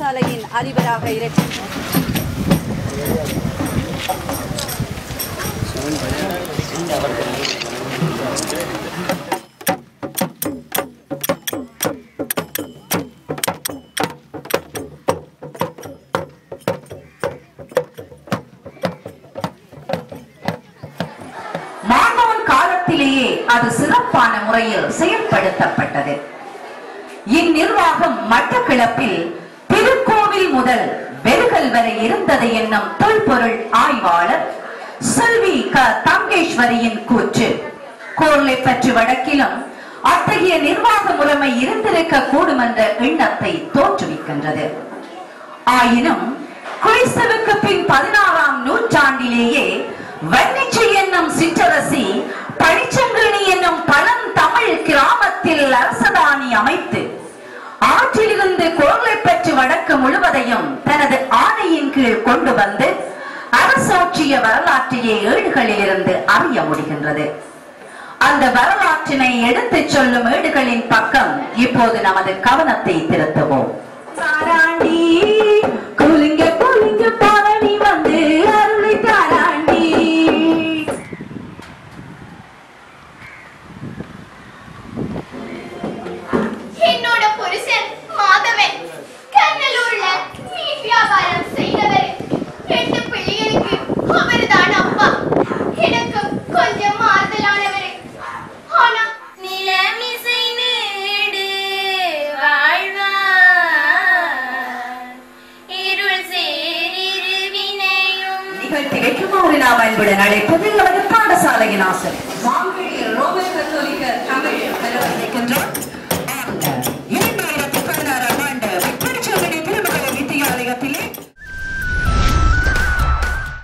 பாடசாலையின் அதிபராக இருக்கின்றார் மாணவன் காலத்திலேயே அது சிறப்பான முறையில் செயல்படுத்தப்பட்டது இந்நிர்வாகம் மட்டக்களப்பில் திருக்கோவில் முதல் வெறுகல் வரை இருந்தது என்னும் தொல்பொருள் ஆய்வாளர் செல்வி க தங்கேஸ்வரியின் கூற்று கோர்லை பற்றி வடக்கிலும் அத்தகைய நிர்வாக முறைமை இருந்திருக்க கூடும் என்ற எண்ணத்தை தோற்றுவிக்கின்றது ஆயினும் கிறிஸ்துவுக்கு பின் பதினாறாம் நூற்றாண்டிலேயே வன்னிச்சை என்னும் சிற்றரசி பழிச்சங்கிணி என்னும் பழந்தமிழ் கிராமத்தில் அரசதானி அமைத்து ஆற்றிலிருந்து கோர்லை பெற்று வடக்கு முழுவதையும் தனது ஆணையின் கீழ் கொண்டு வந்து அரசாட்சிய வரலாற்றையே ஏடுகளிலிருந்து அறிய முடிகின்றது அந்த வரலாற்றினை எடுத்துச் சொல்லும் ஏடுகளின் பக்கம் இப்போது நமது கவனத்தை திருத்துவோம் தாராண்டி குலுங்க குலுங்க பழனி வந்து அருளை தாராண்டி என்னோட புருஷன் மாதவன் கண்ணலூர்ல மீன் வியாபாரம் செய்தவர் ரெண்டு பிள்ளைகளுக்கு அவர்தான் அப்பா எனக்கு கொஞ்சம் மாறுதலானவர் ஆனா நிலமிசை நீடு வாழ்வார் இருள் சேரிருவினையும் நிகழ்ச்சி வெற்றுமாறு நாம் அன்புட நடைபெற்று நமது பாடசாலையின் ஆசிரியர் மாங்கடியில் ரோமன் கத்தோலிக்க தமிழ் கலவரிக்கின்றார் இரண்டாயிரத்தி பதினாறாம் ஆண்டு விற்பனை திருமண வித்தியாலயத்திலே